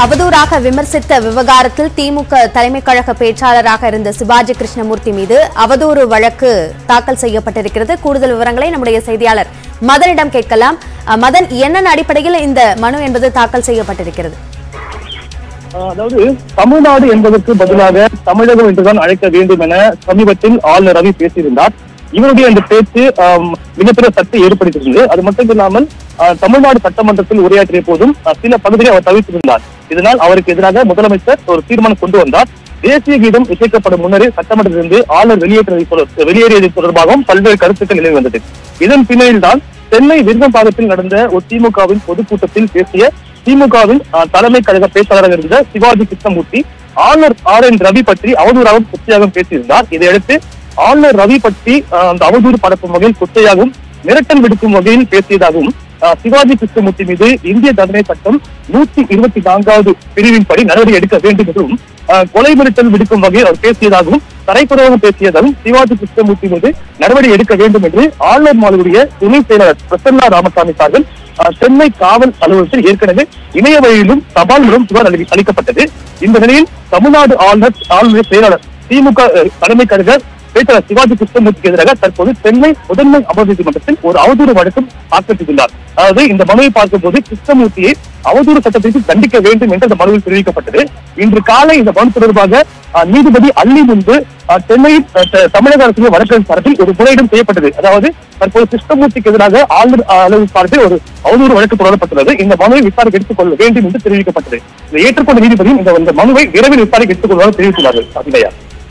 அவதூறாக விமர்சித்த விவகாரத்தில் திமுக தலைமை கழக பேச்சாளராக இருந்த சிவாஜி கிருஷ்ணமூர்த்தி மீது அவதூறு வழக்கு தாக்கல் செய்யப்பட்டிருக்கிறது கூடுதல் விவரங்களை நம்முடைய செய்தியாளர் மதனிடம் கேட்கலாம் அஹ், மதன் என்னென்ன அடிப்படையில் இந்த மனு என்பது தாக்கல் செய்யப்பட்டிருக்கிறது ஆஹ் அதாவது தமிழ்நாடு என்பதற்கு பதிலாக தமிழகம் என்றுதான் அழைக்க வேண்டும் என சமீபத்தில் ஆளுநர் ரவி பேசியிருந்தார் இவருடைய இந்த பேச்சு ஆம், மிகப்பெரிய சர்ச்சை ஏற்படுத்தியிருந்தது அது மட்டும் இல்லாமல் ஆஹ், தமிழ்நாடு சட்டமன்றத்தில் உரையாற்றிய போதும் ஆஹ், சில பகுதிகளை அவர் தவிர்த்திருந்தார் இதனால் அவருக்கு எதிராக முதலமைச்சர் ஒரு தீர்மானம் கொண்டு வந்தார் தேசிய கீதம் இசைக்கப்படும் முன்னரே சட்டமன்றத்திலிருந்து ஆளுநர் வெளியேற்றதை சொல்~ வெளியேறியது தொடர்பாகவும் பல்வேறு கருத்துக்கள் நிலவி வந்தது இதன் பின்னணியில் தான் சென்னை விருகம்பாக்கத்தில் நடந்த ஒரு திமுகவின் பொதுக்கூட்டத்தில் பேசிய திமுகவின் அஹ், தலைமை கழக பேச்சாளராக இருந்த சிவாஜி கிருஷ்ணமூர்த்தி ஆளுநர் ஆர் என் ரவி பற்றி அவதூறாகவும் குச்சையாகவும் பேசியிருந்தார் இதையடுத்து ஆளுநர் ரவி பற்றி அஹ், அந்த அவதூறு பரப்பும் வகையில் குச்சையாகவும் மிரட்டல் விடுக்கும் வகையில் பேசியதாகவும் அஹ், சிவாஜி கிருஷ்ணமூர்த்தி மீது இந்திய தண்டனை சட்டம் நூத்தி இருபத்தி நான்காவது பிரிவின்படி நடவடிக்கை எடுக்க வேண்டும் என்றும் அஹ், கொலை மிரட்டல் விடுக்கும் வகையில் அவர் பேசியதாகவும் தரைக்குறவாக பேசியதாகவும் சிவாஜி கிருஷ்ணமூர்த்தி மீது நடவடிக்கை எடுக்க வேண்டும் என்று ஆளுநர் மாளிகையுடைய துணை செயலாளர் பிரசன்னா ராமசாமி சார்கள் அஹ், சென்னை காவல் அலுவலகத்தில் ஏற்கனவே இணைய வழியிலும் தபால் மூலம் புகார் அளி- அளிக்கப்பட்டது இந்த நிலையில் தமிழ்நாடு ஆளுநர் ஆளுநர் செயலாளர் திமுக அஹ், தலைமை கழக பேச்சாளர் சிவாஜி கிருஷ்ணமூர்த்திக்கு எதிராக தற்போது சென்னை முதன்மை அமர் நீதிமன்றத்தில் ஒரு அவதூறு வழக்கும் தாக்கல் செய்துள்ளார் அதாவது இந்த மனுவை பார்க்கும்போது கிருஷ்ணமூர்த்தியை அவதூறு சட்டத்திற்கு தண்டிக்க வேண்டும் என்று அந்த மனுவில் தெரிவிக்கப்பட்டது இன்று காலை இந்த மனு தொடர்பாக அஹ், நீதிபதி அள்ளி முன்பு அஹ், சென்னையில் அஹ், த- தமிழக அரசின் வழக்கறிஞர் சார்பில் ஒரு முறையீடும் செய்யப்பட்டது அதாவது தற்போது கிருஷ்ணமூர்த்திக்கு எதிராக ஆளுநர் அளவு சார்பில் ஒரு அவதூறு வழக்கு தொடரப்பட்டுள்ளது இந்த மனுவை விசாரிக்க எடுத்துக் கொள்ள வேண்டும் என்று தெரிவிக்கப்பட்டது இதை ஏற்றுக்கொண்ட நீதிபதியும் இந்த இந்த மனுவை விரைவில் விசாரிக்க எடுத்துக் கொள்வதாக தெரிவித்துள்ளார்கள் அபிநயா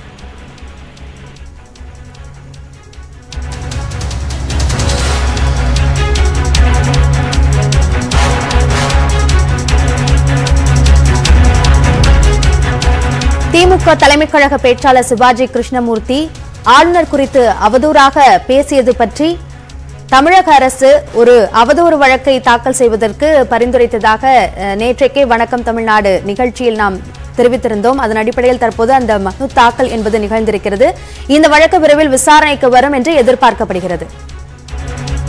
திமுக தலைமை கழக பேச்சாளர் சிவாஜி கிருஷ்ணமூர்த்தி ஆளுநர் குறித்து அவதூறாக பேசியது பற்றி தமிழக அரசு ஒரு அவதூறு வழக்கை தாக்கல் செய்வதற்கு பரிந்துரைத்ததாக அஹ், நேற்றைக்கே வணக்கம் தமிழ்நாடு நிகழ்ச்சியில் நாம் தெரிவித்திருந்தோம் அதன் அடிப்படையில் தற்போது அந்த மனு தாக்கல் என்பது நிகழ்ந்திருக்கிறது இந்த வழக்கு விரைவில் விசாரணைக்கு வரும் என்று எதிர்பார்க்கப்படுகிறது